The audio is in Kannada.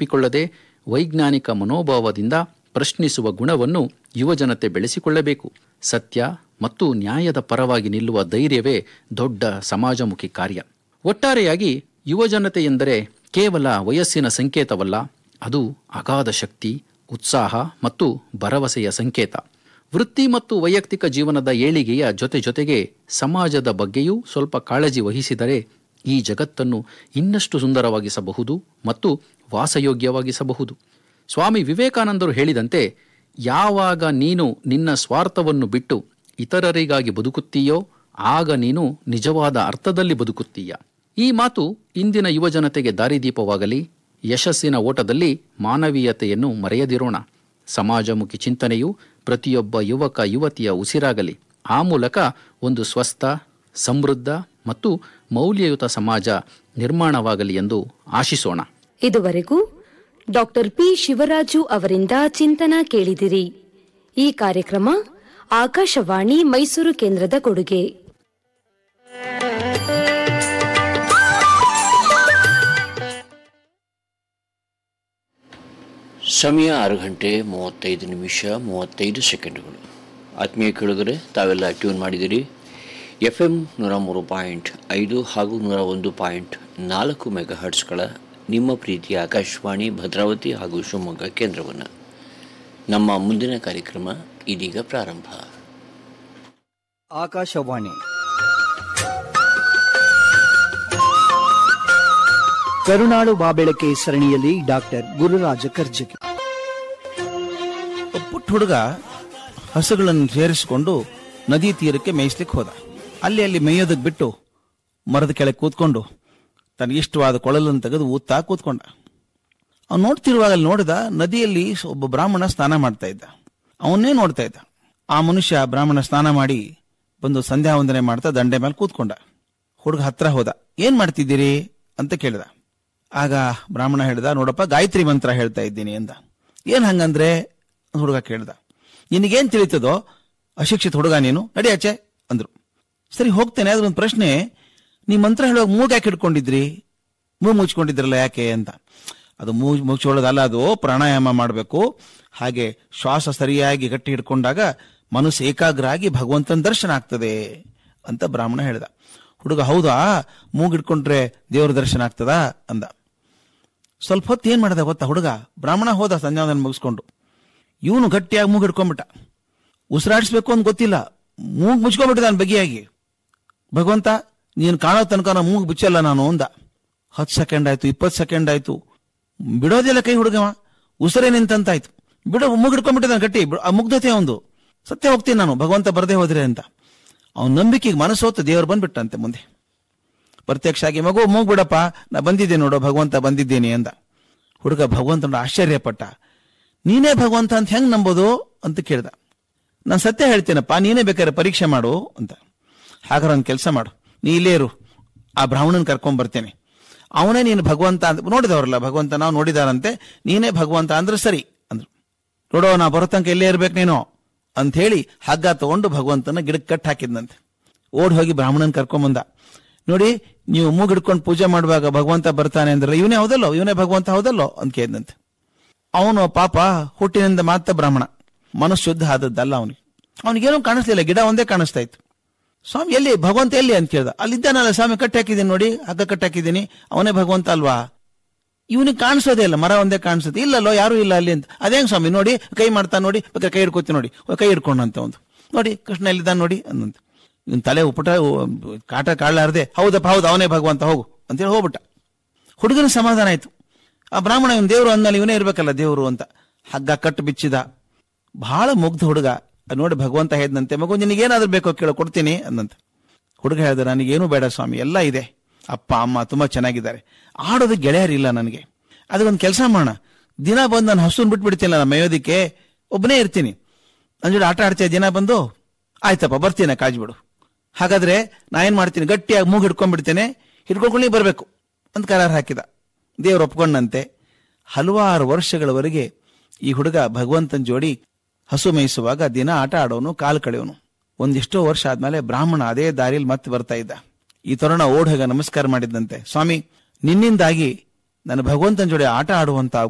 ಒಪ್ಪಿಕೊಳ್ಳದೆ ವೈಜ್ಞಾನಿಕ ಮನೋಭಾವದಿಂದ ಪ್ರಶ್ನಿಸುವ ಗುಣವನ್ನು ಯುವಜನತೆ ಬೆಳೆಸಿಕೊಳ್ಳಬೇಕು ಸತ್ಯ ಮತ್ತು ನ್ಯಾಯದ ಪರವಾಗಿ ನಿಲ್ಲುವ ಧೈರ್ಯವೇ ದೊಡ್ಡ ಸಮಾಜಮುಖಿ ಕಾರ್ಯ ಒಟ್ಟಾರೆಯಾಗಿ ಯುವಜನತೆ ಎಂದರೆ ಕೇವಲ ವಯಸ್ಸಿನ ಸಂಕೇತವಲ್ಲ ಅದು ಅಗಾಧ ಶಕ್ತಿ ಉತ್ಸಾಹ ಮತ್ತು ಭರವಸೆಯ ಸಂಕೇತ ವೃತ್ತಿ ಮತ್ತು ವೈಯಕ್ತಿಕ ಜೀವನದ ಏಳಿಗೆಯ ಜೊತೆ ಜೊತೆಗೆ ಸಮಾಜದ ಬಗ್ಗೆಯೂ ಸ್ವಲ್ಪ ಕಾಳಜಿ ವಹಿಸಿದರೆ ಈ ಜಗತ್ತನ್ನು ಇನ್ನಷ್ಟು ಸುಂದರವಾಗಿಸಬಹುದು ಮತ್ತು ವಾಸಯೋಗ್ಯವಾಗಿಸಬಹುದು ಸ್ವಾಮಿ ವಿವೇಕಾನಂದರು ಹೇಳಿದಂತೆ ಯಾವಾಗ ನೀನು ನಿನ್ನ ಸ್ವಾರ್ಥವನ್ನು ಬಿಟ್ಟು ಇತರರಿಗಾಗಿ ಬದುಕುತ್ತೀಯೋ ಆಗ ನೀನು ನಿಜವಾದ ಅರ್ಥದಲ್ಲಿ ಬದುಕುತ್ತೀಯ ಈ ಮಾತು ಇಂದಿನ ಯುವಜನತೆಗೆ ದಾರಿದೀಪವಾಗಲಿ ಯಶಸ್ಸಿನ ಓಟದಲ್ಲಿ ಮಾನವೀಯತೆಯನ್ನು ಮರೆಯದಿರೋಣ ಸಮಾಜಮುಖಿ ಚಿಂತನೆಯು ಪ್ರತಿಯೊಬ್ಬ ಯುವಕ ಯುವತಿಯ ಉಸಿರಾಗಲಿ ಆ ಮೂಲಕ ಒಂದು ಸ್ವಸ್ಥ ಸಮೃದ್ಧ ಮತ್ತು ಮೌಲ್ಯಯುತ ಸಮಾಜ ನಿರ್ಮಾಣವಾಗಲಿ ಎಂದು ಆಶಿಸೋಣ ಇದುವರೆಗೂ ಡಾಕ್ಟರ್ ಪಿ ಶಿವರಾಜು ಅವರಿಂದ ಚಿಂತನ ಕೇಳಿದಿರಿ ಈ ಕಾರ್ಯಕ್ರಮ ಆಕಾಶವಾಣಿ ಮೈಸೂರು ಕೇಂದ್ರದ ಕೊಡುಗೆ ಸಮಯ ಆರು ಗಂಟೆ ಮೂವತ್ತೈದು ನಿಮಿಷ ಮೂವತ್ತೈದು ಸೆಕೆಂಡುಗಳು ಆತ್ಮೀಯ ಕೇಳಿದರೆ ತಾವೆಲ್ಲ ಟ್ಯೂನ್ ಮಾಡಿದಿರಿ ಎಫ್ ಎಂ ನೂರ ಮೂರು ಪಾಯಿಂಟ್ ಐದು ಹಾಗೂ ನೂರ ಒಂದು ಪಾಯಿಂಟ್ ನಾಲ್ಕು ಮೆಗಾ ಹರ್ಟ್ಸ್ಗಳ ನಿಮ್ಮ ಪ್ರೀತಿಯ ಆಕಾಶವಾಣಿ ಭದ್ರಾವತಿ ಹಾಗೂ ಶಿವಮೊಗ್ಗ ಕೇಂದ್ರವನ್ನು ನಮ್ಮ ಮುಂದಿನ ಕಾರ್ಯಕ್ರಮ ಇದೀಗ ಪ್ರಾರಂಭ ಆಕಾಶವಾಣಿ ಕರುನಾಡು ಬಾಬೆಳಕೆ ಸರಣಿಯಲ್ಲಿ ಡಾಕ್ಟರ್ ಗುರುರಾಜ ಕರ್ಜಗಿ ಒಬ್ಬ ಪುಟ್ಟ ಹುಡುಗ ಹಸುಗಳನ್ನು ಸೇರಿಸಿಕೊಂಡು ನದಿ ತೀರಕ್ಕೆ ಮೇಯಿಸ್ಲಿಕ್ಕೆ ಹೋದ ಅಲ್ಲಿ ಅಲ್ಲಿ ಮೇಯೋದಕ್ಕೆ ಬಿಟ್ಟು ಮರದ ಕೆಳಗೆ ಕೂತ್ಕೊಂಡು ತನಗಿಷ್ಟವಾದ ಕೊಳಲನ್ನು ತೆಗೆದು ಊತ್ತಾ ಕೂತ್ಕೊಂಡ ಅವ್ನು ನೋಡ್ತಿರುವಾಗ ಅಲ್ಲಿ ನೋಡಿದ ನದಿಯಲ್ಲಿ ಒಬ್ಬ ಬ್ರಾಹ್ಮಣ ಸ್ನಾನ ಮಾಡ್ತಾ ಇದ್ದ ಅವನ್ನೇ ನೋಡ್ತಾ ಇದ್ದ ಆ ಮನುಷ್ಯ ಬ್ರಾಹ್ಮಣ ಸ್ನಾನ ಮಾಡಿ ಬಂದು ಸಂಧ್ಯಾ ವಂದನೆ ಮಾಡ್ತಾ ದಂಡೆ ಮೇಲೆ ಕೂತ್ಕೊಂಡ ಹುಡುಗ ಹತ್ರ ಹೋದ ಏನ್ ಮಾಡ್ತಿದ್ದೀರಿ ಅಂತ ಕೇಳಿದ ಆಗ ಬ್ರಾಹ್ಮಣ ಹೇಳ್ದ ನೋಡಪ್ಪ ಗಾಯತ್ರಿ ಮಂತ್ರ ಹೇಳ್ತಾ ಇದ್ದೀನಿ ಅಂದ ಏನ್ ಹಂಗಂದ್ರೆ ಹುಡುಗ ಕೇಳ್ದ ನಿನಗೇನ್ ತಿಳಿತದೋ ಅಶಿಕ್ಷಿತ ಹುಡುಗ ನೀನು ನಡಿ ಆಚೆ ಅಂದ್ರು ಸರಿ ಹೋಗ್ತೇನೆ ಅದ್ರ ಒಂದು ಪ್ರಶ್ನೆ ನೀ ಮಂತ್ರ ಹೇಳುವಾಗ ಮೂಗ್ ಯಾಕೆ ಹಿಡ್ಕೊಂಡಿದ್ರಿ ಮೂಗ್ ಮುಚ್ಕೊಂಡಿದ್ರಲ್ಲ ಯಾಕೆ ಅಂತ ಅದು ಮೂಗ್ ಮುಚ್ಚೋಳೋದಲ್ಲ ಅದು ಪ್ರಾಣಾಯಾಮ ಮಾಡಬೇಕು ಹಾಗೆ ಶ್ವಾಸ ಸರಿಯಾಗಿ ಗಟ್ಟಿ ಹಿಡ್ಕೊಂಡಾಗ ಮನಸ್ಸು ಏಕಾಗ್ರ ಆಗಿ ಭಗವಂತನ ದರ್ಶನ ಆಗ್ತದೆ ಅಂತ ಬ್ರಾಹ್ಮಣ ಹೇಳ್ದ ಹುಡುಗ ಹೌದಾ ಮೂಗ್ ಹಿಡ್ಕೊಂಡ್ರೆ ದೇವರ ದರ್ಶನ ಆಗ್ತದಾ ಅಂದ ಸ್ವಲ್ಪ ಹೊತ್ತು ಏನ್ ಮಾಡ್ದ ಗೊತ್ತಾ ಹುಡುಗ ಬ್ರಾಹ್ಮಣ ಹೋದ ಸಂಧ್ಯಾವಂದನ ಮುಗಿಸ್ಕೊಂಡು ಇವನು ಗಟ್ಟಿಯಾಗಿ ಮೂಗ್ ಹಿಡ್ಕೊಂಡ್ಬಿಟ್ಟ ಉಸಿರಾಡಿಸ್ಬೇಕು ಅಂತ ಗೊತ್ತಿಲ್ಲ ಮೂಗ್ ಮುಚ್ಕೊಂಡ್ಬಿಟ್ಟಿದ್ದಾನೆ ಬಗೆಯಾಗಿ ಭಗವಂತ ನೀನು ಕಾಣೋ ತನಕ ನಾನು ಮೂಗ್ ಬಿಚ್ಚಲ್ಲ ನಾನು ಅಂದ ಹತ್ತು ಸೆಕೆಂಡ್ ಆಯ್ತು ಇಪ್ಪತ್ತು ಸೆಕೆಂಡ್ ಆಯ್ತು ಬಿಡೋದಿಲ್ಲ ಕೈ ಹುಡುಗವ ಉಸಿರೇ ನಿಂತಂತಾಯ್ತು ಬಿಡೋ ಮೂಗ್ ಹಿಡ್ಕೊಂಡ್ಬಿಟ್ಟಿದ್ದಾನೆ ಗಟ್ಟಿ ಬಿಡು- ಆ ಮುಗ್ಧತೆ ಒಂದು ಸತ್ಯ ಹೋಗ್ತೀನಿ ನಾನು ಭಗವಂತ ಬರದೇ ಹೋದ್ರೆ ಅಂತ ಅವನ ನಂಬಿಕೆಗೆ ಮನಸ್ಸೋತು ದೇವರು ಬಂದ್ಬಿಟ್ಟಂತೆ ಮುಂದೆ ಪ್ರತ್ಯಕ್ಷ ಆಗಿ ಮಗು ಮೂಗ್ ಬಿಡಪ್ಪ ನಾ ಬಂದಿದ್ದೆ ನೋಡು ಭಗವಂತ ಬಂದಿದ್ದೇನೆ ಅಂದ ಹುಡುಗ ಭಗವಂತನ ಆಶ್ಚರ್ಯಪಟ್ಟ ನೀನೇ ಭಗವಂತ ಅಂತ ಹೆಂಗ್ ನಂಬೋದು ಅಂತ ಕೇಳ್ದ ನಾನು ಸತ್ಯ ಹೇಳ್ತೇನಪ್ಪ ನೀನೇ ಬೇಕಾದ್ರೆ ಪರೀಕ್ಷೆ ಮಾಡು ಅಂತ ಹಾಗಾದ್ರೆ ಒಂದು ಕೆಲಸ ಮಾಡು ನೀ ಇಲ್ಲೇ ಇರು ಆ ಬ್ರಾಹ್ಮಣನ್ ಕರ್ಕೊಂಡ್ ಬರ್ತೇನೆ ಅವನೇ ನೀನು ಭಗವಂತ ಅಂತ ನೋಡಿದವರಲ್ಲ ಭಗವಂತ ನಾವು ನೋಡಿದಾರಂತೆ ನೀನೇ ಭಗವಂತ ಅಂದ್ರೆ ಸರಿ ಅಂದ್ರು ನೋಡೋ ನಾ ಬರೋ ತನಕ ಇಲ್ಲೇ ಇರ್ಬೇಕು ನೀನು ಅಂತ ಹೇಳಿ ಹಗ್ಗ ತಗೊಂಡು ಭಗವಂತನ ಗಿಡಕ್ಕೆ ಕಟ್ ಹಾಕಿದ್ನಂತೆ ಓಡ್ ಹೋಗಿ ಬ್ರಾಹ್ಮಣನ್ ಕರ್ಕೊಂಬಂದ ನೋಡಿ ನೀವು ಮೂಗ್ ಹಿಡ್ಕೊಂಡು ಪೂಜೆ ಮಾಡುವಾಗ ಭಗವಂತ ಬರ್ತಾನೆ ಅಂದ್ರೆ ಇವನೇ ಹೌದಲ್ಲೋ ಇವನೇ ಭಗವಂತ ಹೌದಲ್ಲೋ ಅಂತ ಕೇಳಿದಂತೆ ಅವನು ಪಾಪ ಹುಟ್ಟಿನಿಂದ ಮಾತ್ರ ಬ್ರಾಹ್ಮಣ ಮನಸ್ಸು ಶುದ್ಧ ಆದದ್ದಲ್ಲ ಅವನಿಗೆ ಅವನಿಗೇನೂ ಕಾಣಿಸ್ಲಿಲ್ಲ ಗಿಡ ಒಂದೇ ಕಾಣಿಸ್ತಾ ಇತ್ತು ಸ್ವಾಮಿ ಎಲ್ಲಿ ಭಗವಂತ ಎಲ್ಲಿ ಅಂತ ಕೇಳ್ದ ಅಲ್ಲಿದ್ದಾನಲ್ಲ ಸ್ವಾಮಿ ಕಟ್ಟಿ ಹಾಕಿದ್ದೀನಿ ನೋಡಿ ಹಗ್ಗ ಕಟ್ಟಿ ಹಾಕಿದ್ದೀನಿ ಅವನೇ ಭಗವಂತ ಅಲ್ವಾ ಇವನಿಗೆ ಕಾಣಿಸೋದೇ ಇಲ್ಲ ಮರ ಒಂದೇ ಕಾಣಿಸುತ್ತೆ ಇಲ್ಲಲ್ಲೋ ಯಾರು ಇಲ್ಲ ಅಲ್ಲಿ ಅಂತ ಅದೇಂಗ್ ಸ್ವಾಮಿ ನೋಡಿ ಕೈ ಮಾಡ್ತಾ ನೋಡಿ ಬೇಕಾದ್ರೆ ಕೈ ಹಿಡ್ಕೋತಿ ನೋಡಿ ಓ, ಕೈ ಹಿಡ್ಕೊಂಡಂತ ಒಂದು ನೋಡಿ ಕೃಷ್ಣ ಎಲ್ಲಿದ್ದಾನೆ ನೋಡಿ ಅನ್ನಂತ ಇವನ್ ತಲೆ ಉಪಟ ಕಾಟ ಕಾಳಲಾರದೆ ಹೌದಪ್ಪ ಹೌದು ಅವನೇ ಭಗವಂತ ಹೋಗು ಅಂತೇಳಿ ಹೋಗ್ಬಿಟ್ಟ ಹುಡುಗನ ಸಮಾಧಾನ ಆಯ್ತು ಆ ಬ್ರಾಹ್ಮಣ ಇವನ್ ದೇವ್ರು ಅಂದ್ಮೇಲೆ ಇವನೇ ಇರ್ಬೇಕಲ್ಲ ದೇವ್ರು ಅಂತ ಹಗ್ಗ ಕಟ್ಟು ಬಿಚ್ಚಿದ ಬಹಳ ಮುಗ್ಧ ಹುಡುಗ ಅದ್ ನೋಡಿ ಭಗವಂತ ಹೇಳಿದಂತೆ ಮಗು ನಿನಗೇನಾದ್ರೂ ಬೇಕೋ ಕೇಳೋ ಕೊಡ್ತೀನಿ ಅಂದಂತೆ ಹುಡುಗ ಹೇಳಿದ ನನಗೇನು ಬೇಡ ಸ್ವಾಮಿ ಎಲ್ಲ ಇದೆ ಅಪ್ಪ ಅಮ್ಮ ತುಂಬಾ ಚೆನ್ನಾಗಿದ್ದಾರೆ ಆಡೋದು ಗೆಳೆಯರಿಲ್ಲ ನನಗೆ ಅದಕ್ಕೊಂದು ಕೆಲಸ ಮಾಡೋಣ ದಿನ ಬಂದು ನಾನು ಹಸುನ್ ಬಿಟ್ಬಿಡ್ತೀನಿ ನಾನು ಮೇಯೋದಿಕ್ಕೆ ಒಬ್ಬನೇ ಇರ್ತೀನಿ ನನ್ನ ಜೋಡಿ ಆಟ ಆಡ್ತೀಯ ದಿನ ಬಂದು ಆಯ್ತಪ್ಪ ಬರ್ತೀನಿ ಕಾಜ್ಬಿಡು ಹಾಗಾದ್ರೆ ನಾ ಏನ್ ಮಾಡ್ತೀನಿ ಗಟ್ಟಿಯಾಗಿ ಮೂಗು ಹಿಡ್ಕೊಂಡ್ಬಿಡ್ತೇನೆ ಹಿಡ್ಕೊಂಡು ನೀ ಬರ್ಬೇಕು ಅಂತ ಕರಾರ್ ಹಾಕಿದ ದೇವ್ರು ಒಪ್ಕೊಂಡಂತೆ ಹಲವಾರು ವರ್ಷಗಳವರೆಗೆ ಈ ಹುಡುಗ ಭಗವಂತನ ಜೋಡಿ ಹಸು ಮೇಯಿಸುವಾಗ ದಿನ ಆಟ ಆಡೋನು ಕಾಲು ಕಳೆಯೋನು ಒಂದಿಷ್ಟೋ ವರ್ಷ ಆದ್ಮೇಲೆ ಬ್ರಾಹ್ಮಣ ಅದೇ ದಾರಿಯಲ್ಲಿ ಮತ್ತೆ ಬರ್ತಾ ಇದ್ದ ಈ ತರುಣ ಓಡ್ ಹೋಗ ನಮಸ್ಕಾರ ಮಾಡಿದ್ದಂತೆ ಸ್ವಾಮಿ ನಿನ್ನಿಂದಾಗಿ ನನ್ನ ಭಗವಂತನ ಜೋಡಿ ಆಟ ಆಡುವಂತ